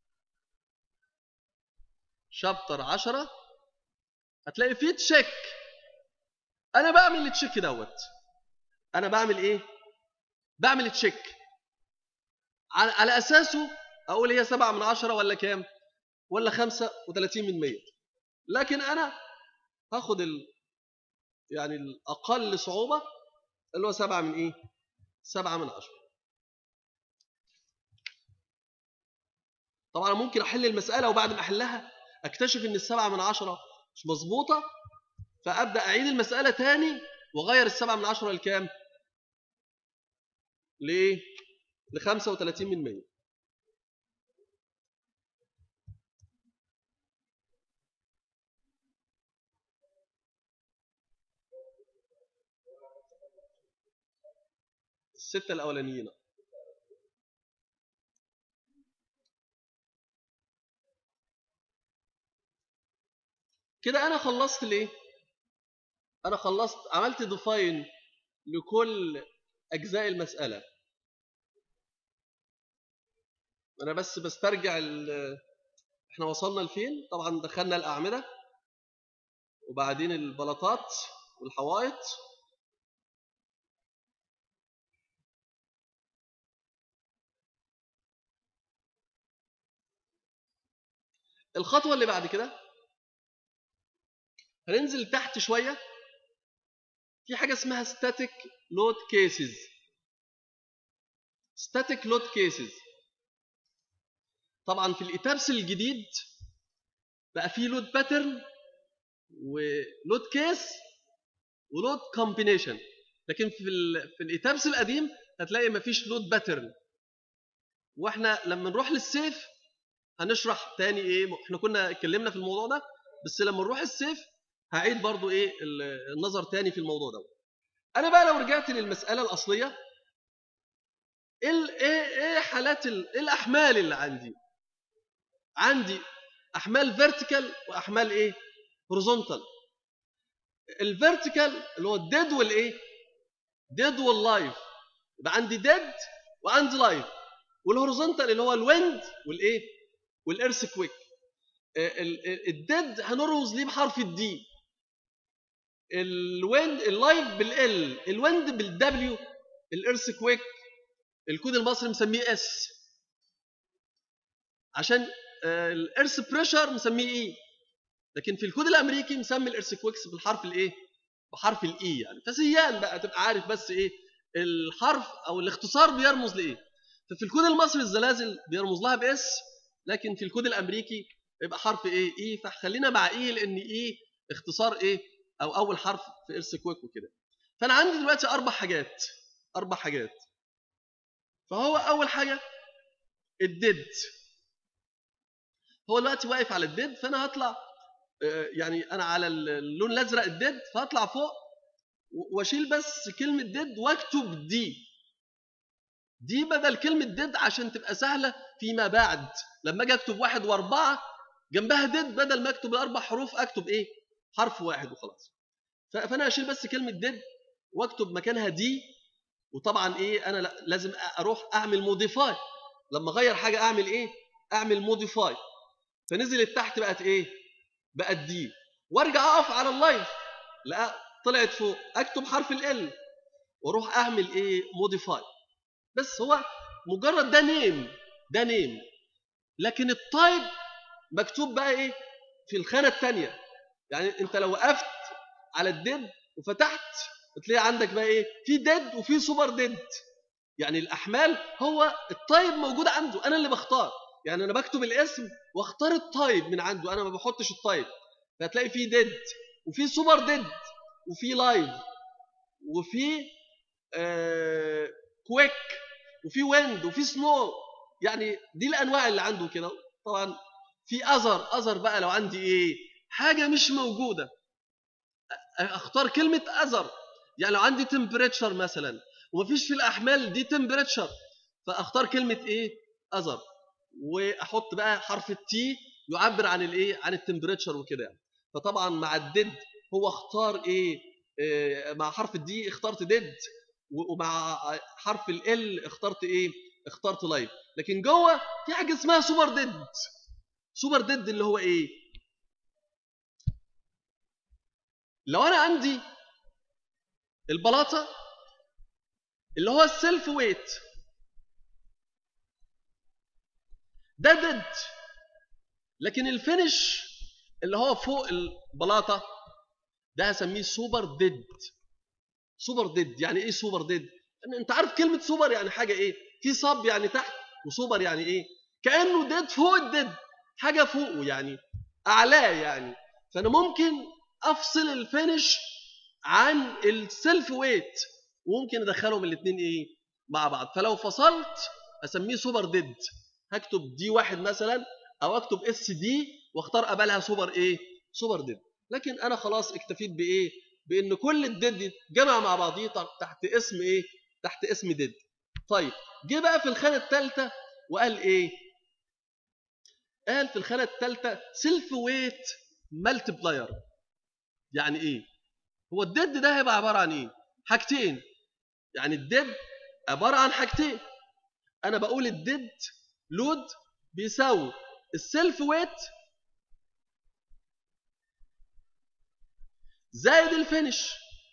شابتر 10 هتلاقي فيه تشيك انا بعمل التشيك دوت انا بعمل ايه بعمل تشيك على, على اساسه اقول هي 7 من 10 ولا كام ولا 35 من 100 لكن انا هاخد ال... يعني الاقل صعوبه اللي هو 7 من ايه 7 من 10 طبعا ممكن احل المساله وبعد ما احلها اكتشف ان السبعة من عشرة مش مظبوطه فابدا اعيد المساله تاني واغير السبعة من عشرة لكام ليه ل 35 من 100 الستة الأولانيين كده أنا خلصت ليه؟ أنا خلصت عملت ديفاين لكل أجزاء المسألة أنا بس بسترجع إحنا وصلنا لفين؟ طبعا دخلنا الأعمدة وبعدين البلاطات والحوائط الخطوة اللي بعد كده هننزل تحت شوية في حاجة اسمها static load cases static load cases طبعا في الإتابس الجديد بقى في لود باترن ولود كيس ولود كومبينيشن لكن في ال في الايتابس القديم هتلاقي مفيش لود باترن واحنا لما نروح للسيف هنشرح تاني ايه احنا كنا اتكلمنا في الموضوع ده بس لما نروح السيف هعيد برضو ايه النظر تاني في الموضوع ده انا بقى لو رجعت للمساله الاصليه ايه ايه حالات ايه الاحمال اللي عندي عندي احمال فيرتيكال واحمال ايه هوريزونتال الفيرتيكال اللي هو الديد والايه ديد واللايف يبقى عندي ديد وعندي لايف والهوريزونتال اللي هو الويند والايه والارث كويك الديد هنرمز ليه بحرف الدي الويند اللايف بالال الويند بالدبليو الارث كويك الكود المصري مسميه اس عشان الارث بريشر مسميه اي لكن في الكود الامريكي مسمي الارث كويكس بالحرف الايه بحرف الاي يعني فسيان بقى تبقى عارف بس ايه الحرف او الاختصار بيرمز لايه ففي الكود المصري الزلازل بيرمز لها باس لكن في الكود الامريكي يبقى حرف ايه اي فخلينا مع اي لان اي اختصار ايه او اول حرف في ارث كويك وكده فانا عندي دلوقتي اربع حاجات اربع حاجات فهو اول حاجه الديد هو دلوقتي واقف على الديد فانا هطلع يعني انا على اللون الازرق الديد فهطلع فوق واشيل بس كلمه ديد واكتب دي دي بدل كلمه ديد عشان تبقى سهله فيما بعد لما اجي اكتب واحد واربعه جنبها ديد بدل ما اكتب الاربع حروف اكتب ايه حرف واحد وخلاص فانا اشيل بس كلمه ديد واكتب مكانها دي وطبعا ايه انا لازم اروح اعمل موديفاي لما اغير حاجه اعمل ايه اعمل موديفاي فنزلت تحت بقت ايه بقت دي وارجع اقف على اللايف لا طلعت فوق اكتب حرف ال واروح اعمل ايه موديفاي بس هو مجرد ده نيم ده نيم لكن التايب مكتوب بقى ايه في الخانه الثانيه يعني انت لو وقفت على الديد وفتحت تلاقي عندك بقى ايه في ديد وفي سوبر ديد يعني الاحمال هو التايب موجود عنده انا اللي بختار يعني انا بكتب الاسم واختار التايب من عنده انا ما بحطش التايب فهتلاقي في ديد وفي سوبر ديد وفي لايف وفي آه كويك وفي ويند وفي سنو يعني دي الانواع اللي عنده كده طبعا في اذر اذر بقى لو عندي ايه حاجه مش موجوده اختار كلمه اذر يعني لو عندي تمبريتشر مثلا ومفيش في الاحمال دي تمبريتشر فاختار كلمه ايه اذر واحط بقى حرف التي يعبر عن الايه عن التمبريتشر وكده يعني فطبعا مع الديد هو اختار ايه, إيه مع حرف الدي اخترت ديد ومع حرف ال اخترت ايه اخترت لايف لكن جوه في حاجه اسمها سوبر ديد سوبر ديد اللي هو ايه لو انا عندي البلاطه اللي هو السيلف ويت ده ديد لكن الفينش اللي هو فوق البلاطه ده هسميه سوبر ديد سوبر ديد يعني ايه سوبر ديد انت عارف كلمه سوبر يعني حاجه ايه في صب يعني تحت وسوبر يعني ايه كانه ديد فوق الديد حاجه فوقه يعني اعلاه يعني فانا ممكن افصل الفينش عن السيلف ويت وممكن ادخلهم الاثنين ايه مع بعض فلو فصلت اسميه سوبر ديد هكتب دي واحد مثلا او اكتب اس دي واختار قبلها سوبر ايه سوبر ديد لكن انا خلاص اكتفيت بايه بان كل الديد جمع مع بعضيه تحت اسم ايه تحت اسم ديد طيب جه بقى في الخانه الثالثه وقال ايه قال في الخانه الثالثه سيلف ويت مالتبلاير يعني ايه هو الديد ده هيبقى عباره عن ايه حاجتين يعني الديد عباره عن حاجتين انا بقول الديد لود بيساوي السيلف ويت زائد الفينش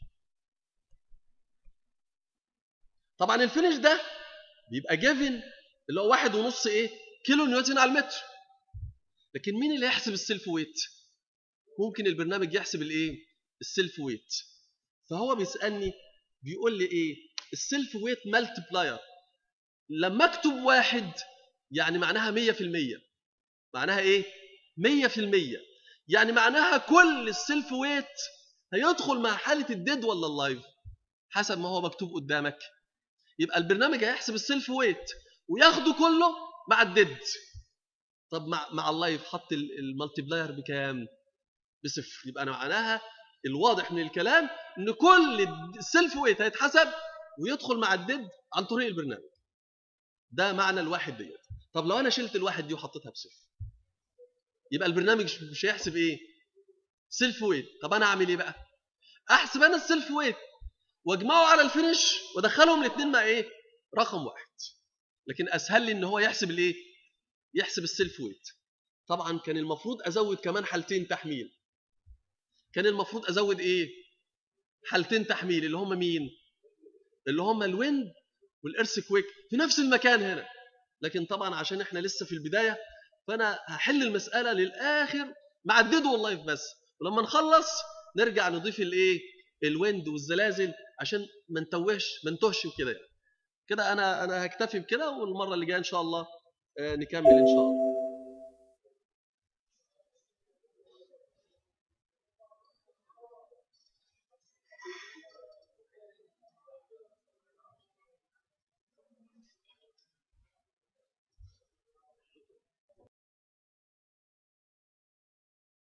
طبعا الفينش ده بيبقى جيفن اللي هو واحد ونص ايه كيلو نيوتن على المتر لكن مين اللي يحسب السيلف ويت ممكن البرنامج يحسب الايه السيلف ويت فهو بيسالني بيقول لي ايه السيلف ويت مالتبلاير لما اكتب واحد يعني معناها 100% معناها ايه 100% يعني معناها كل السيلف ويت هيدخل مع حاله الديد ولا اللايف حسب ما هو مكتوب قدامك يبقى البرنامج هيحسب السيلف ويت وياخده كله مع الديد طب مع مع اللايف حط المالتيبلاير بكام بصفر يبقى انا معناها الواضح من الكلام ان كل السيلف ويت هيتحسب ويدخل مع الديد عن طريق البرنامج ده معنى الواحد ديت طب لو انا شلت الواحد دي وحطيتها بصفر يبقى البرنامج مش هيحسب ايه سيلف ويت طب انا اعمل ايه بقى احسب انا السيلف ويت واجمعه على الفينش وادخلهم الاثنين مع ايه رقم واحد لكن اسهل لي ان هو يحسب الايه يحسب السيلف ويت طبعا كان المفروض ازود كمان حالتين تحميل كان المفروض ازود ايه حالتين تحميل اللي هم مين اللي هم الويند والارث كويك في نفس المكان هنا لكن طبعا عشان احنا لسه في البدايه فانا هحل المساله للاخر مع الديد واللايف بس ولما نخلص نرجع نضيف الايه الويند والزلازل عشان ما نتوهش ما نتوهش وكده يعني كده انا انا هكتفي بكده والمره اللي جايه ان شاء الله نكمل ان شاء الله